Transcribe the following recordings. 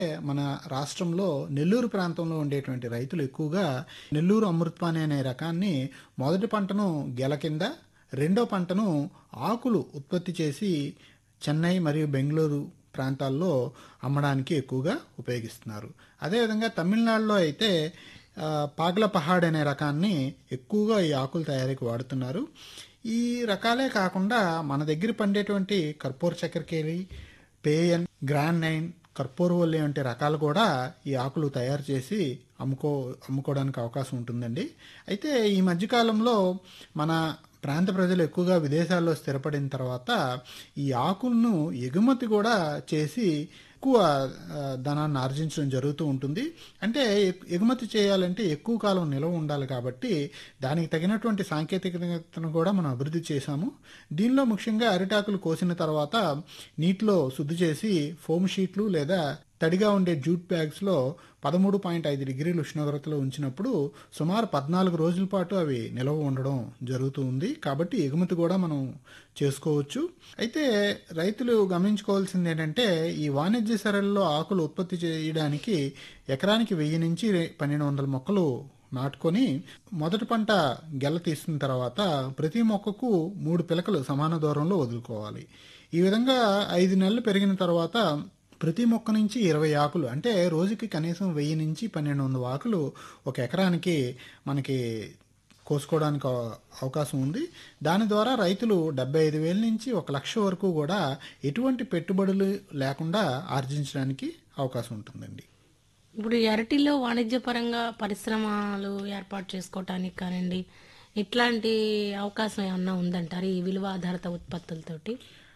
మన రాష్ట్రంలో నెల్లూరు ప్రాంతంలో ఉండేటువంటి రైతులు ఎక్కువగా నెల్లూరు అమృత్వాని అనే రకాన్ని మొదటి పంటను గెల కింద రెండో పంటను ఆకులు ఉత్పత్తి చేసి చెన్నై మరియు బెంగళూరు ప్రాంతాల్లో అమ్మడానికి ఎక్కువగా ఉపయోగిస్తున్నారు అదేవిధంగా తమిళనాడులో అయితే ఆ, పాగల పహాడ్ అనే రకాన్ని ఎక్కువగా ఈ ఆకుల తయారీకి వాడుతున్నారు ఈ రకాలే కాకుండా మన దగ్గర పండేటువంటి కర్పూర చక్కెరకేళి పేయన్ గ్రాండ్ నైన్ కర్పూరవల్లి వంటి రకాలు కూడా ఈ ఆకులు తయారు చేసి అమ్ముకో అమ్ముకోవడానికి అవకాశం ఉంటుందండి అయితే ఈ మధ్యకాలంలో మన ప్రాంత ప్రజలు ఎక్కువగా విదేశాల్లో స్థిరపడిన తర్వాత ఈ ఆకులను ఎగుమతి కూడా చేసి ఎక్కువ ఆ, ధనాన్ని ఆర్జించడం జరుగుతూ ఉంటుంది అంటే ఎ- ఎగుమతి చేయాలంటే ఎక్కువ కాలం నిల్వ ఉండాలి కాబట్టి దానికి తగినటువంటి సాంకేతికతను కూడా మనం అభివృద్ధి చేశాము దీనిలో ముఖ్యంగా అరిటాకులు కోసిన తర్వాత నీటిలో శుద్ధి చేసి ఫోమ్ షీట్లు లేదా తడిగా ఉండే జూట్ బ్యాగ్స్లో పదమూడు పాయింట్ ఐదు డిగ్రీల ఉష్ణోగ్రతలో ఉంచినప్పుడు సుమారు పద్నాలుగు రోజుల పాటు అవి నిల్వ ఉండడం జరుగుతూ ఉంది కాబట్టి ఎగుమతి కూడా మనం చేసుకోవచ్చు అయితే రైతులు గమనించుకోవాల్సింది ఏంటంటే ఈ వాణిజ్య సరళిలో ఆకులు ఉత్పత్తి చేయడానికి ఎకరానికి వెయ్యి నుంచి పన్నెండు వందల మొక్కలు నాటుకొని మొదటి పంట గెల తీసిన తర్వాత ప్రతి మొక్కకు మూడు పిలకలు సమాన దూరంలో వదులుకోవాలి ఈ విధంగా ఐదు నెలలు పెరిగిన తర్వాత ప్రతి మొక్క నుంచి ఇరవై ఆకులు అంటే రోజుకి కనీసం వెయ్యి నుంచి పన్నెండు వందల ఆకులు ఒక ఎకరానికి మనకి కోసుకోవడానికి అవ- అవకాశం ఉంది దాని ద్వారా రైతులు డెబ్బై ఐదు వేల నుంచి ఒక లక్ష వరకు కూడా ఎటువంటి పెట్టుబడులు లేకుండా ఆర్జించడానికి అవకాశం ఉంటుందండి ఇప్పుడు ఈ అరటిలో వాణిజ్యపరంగా పరిశ్రమలు ఏర్పాటు చేసుకోవటానికి కానివ్వండి ఇట్లాంటి అవకాశం ఏమన్నా ఉందంటారు ఈ విలువ ఆధారిత ఉత్పత్తులతోటి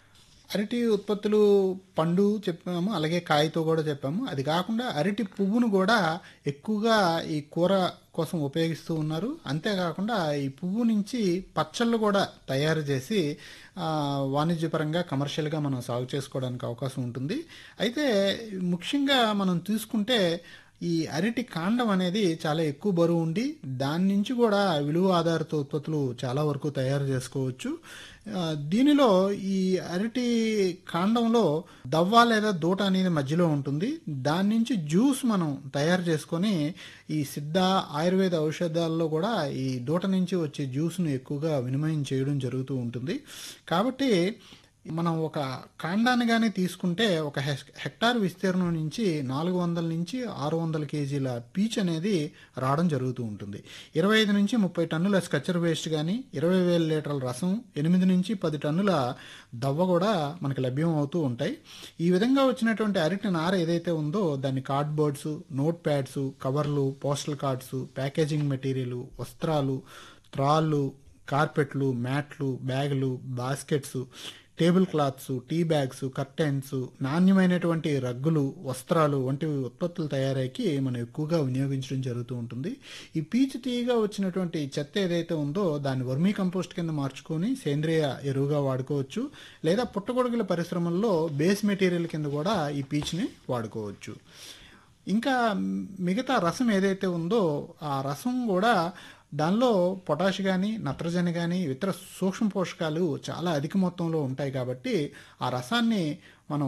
అరటి ఉత్పత్తులు పండు చెప్పాము అలాగే కాయతో కూడా చెప్పాము అది కాకుండా అరటి పువ్వును కూడా ఎక్కువగా ఈ కూర కోసం ఉపయోగిస్తూ ఉన్నారు అంతేకాకుండా ఈ పువ్వు నుంచి పచ్చళ్ళు కూడా తయారు చేసి ఆ, వాణిజ్యపరంగా కమర్షియల్గా మనం సాగు చేసుకోవడానికి అవకాశం ఉంటుంది అయితే ముఖ్యంగా మనం తీసుకుంటే ఈ అరటి కాండం అనేది చాలా ఎక్కువ బరువు ఉండి దాని నుంచి కూడా విలువ ఆధారిత ఉత్పత్తులు చాలా వరకు తయారు చేసుకోవచ్చు ఆ, దీనిలో ఈ అరటి కాండంలో దవ్వ లేదా దూట అనేది మధ్యలో ఉంటుంది దాని నుంచి జ్యూస్ మనం తయారు చేసుకొని ఈ సిద్ధ ఆయుర్వేద ఔషధాల్లో కూడా ఈ దూట నుంచి వచ్చే జ్యూస్ను ఎక్కువగా వినిమయం చేయడం జరుగుతూ ఉంటుంది కాబట్టి మనం ఒక కాండాన్ని కానీ తీసుకుంటే ఒక హెక్- హెక్టార్ విస్తీర్ణం నుంచి నాలుగు వందల నుంచి ఆరు వందల కేజీల పీచ్ అనేది రావడం జరుగుతూ ఉంటుంది ఇరవై ఐదు నుంచి ముప్పై టన్నుల స్కచ్చర్ వేస్ట్ కానీ ఇరవై వేల లీటర్ల రసం ఎనిమిది నుంచి పది టన్నుల దవ్వ కూడా మనకి లభ్యం అవుతూ ఉంటాయి ఈ విధంగా వచ్చినటువంటి అరటి నార ఏదైతే ఉందో దాన్ని కార్డ్బోర్డ్స్ నోట్ ప్యాడ్స్ కవర్లు పోస్టల్ కార్డ్స్ ప్యాకేజింగ్ మెటీరియల్ వస్త్రాలు త్రాళ్ళు కార్పెట్లు మ్యాట్లు బ్యాగులు baskets table cloths tea bags curtains నాణ్యమైనటువంటి రగ్గులు వస్త్రాలు వంటి ఉత్పత్తులు తయారీకి మనం ఎక్కువగా వినియోగించడం జరుగుతూ ఉంటుంది ఈ పీచు తీయగా వచ్చినటువంటి చెత్త ఏదైతే ఉందో దాన్ని వర్మీ కంపోస్ట్ కింద మార్చుకొని సేంద్రియ ఎరువుగా వాడుకోవచ్చు లేదా పుట్టగొడుగుల పరిశ్రమల్లో బేస్ మెటీరియల్ కింద కూడా ఈ పీచుని వాడుకోవచ్చు ఇంకా మిగతా రసం ఏదైతే ఉందో ఆ రసం కూడా దానిలో పొటాష్ కానీ నత్రజని కానీ ఇతర సూక్ష్మ పోషకాలు చాలా అధిక మొత్తంలో ఉంటాయి కాబట్టి ఆ రసాన్ని మనం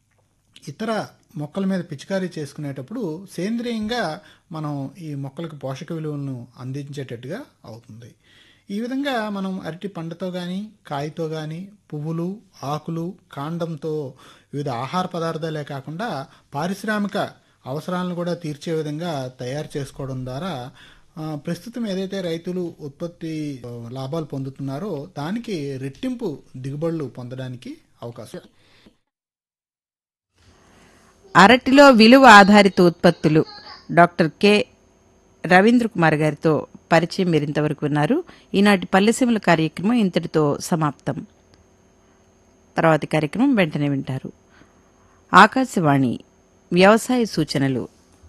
ఇతర మొక్కల మీద పిచికారీ చేసుకునేటప్పుడు సేంద్రియంగా మనం ఈ మొక్కలకు పోషక విలువలను అందించేటట్టుగా అవుతుంది ఈ విధంగా మనం అరటి పండుతో కానీ కాయతో కానీ పువ్వులు ఆకులు కాండంతో వివిధ ఆహార పదార్థాలే కాకుండా పారిశ్రామిక అవసరాలను కూడా తీర్చే విధంగా తయారు చేసుకోవడం ద్వారా ఆ, ప్రస్తుతం ఏదైతే రైతులు ఉత్పత్తి ఆ, లాభాలు పొందుతున్నారో దానికి రెట్టింపు దిగుబడులు పొందడానికి అవకాశం అరటిలో విలువ ఆధారిత ఉత్పత్తులు డాక్టర్ కె రవీంద్ర కుమార్ గారితో పరిచయం మీరు ఇంతవరకు ఉన్నారు ఈనాటి పల్లెసీమల కార్యక్రమం ఇంతటితో సమాప్తం తర్వాతి కార్యక్రమం వెంటనే వింటారు ఆకాశవాణి వ్యవసాయ సూచనలు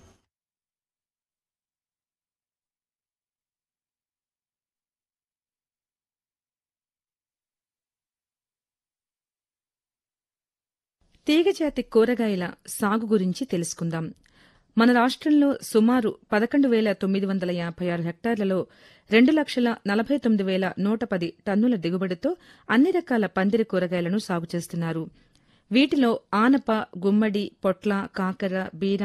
తీగజాతి కూరగాయల సాగు గురించి తెలుసుకుందాం మన రాష్ట్రంలో సుమారు పదకొండు వేల తొమ్మిది వందల యాభై ఆరు హెక్టార్లలో రెండు లక్షల నలభై తొమ్మిది వేల నూట పది టన్నుల దిగుబడితో అన్ని రకాల పందిరి కూరగాయలను సాగు చేస్తున్నారు వీటిలో ఆనప గుమ్మడి పొట్ల కాకర బీర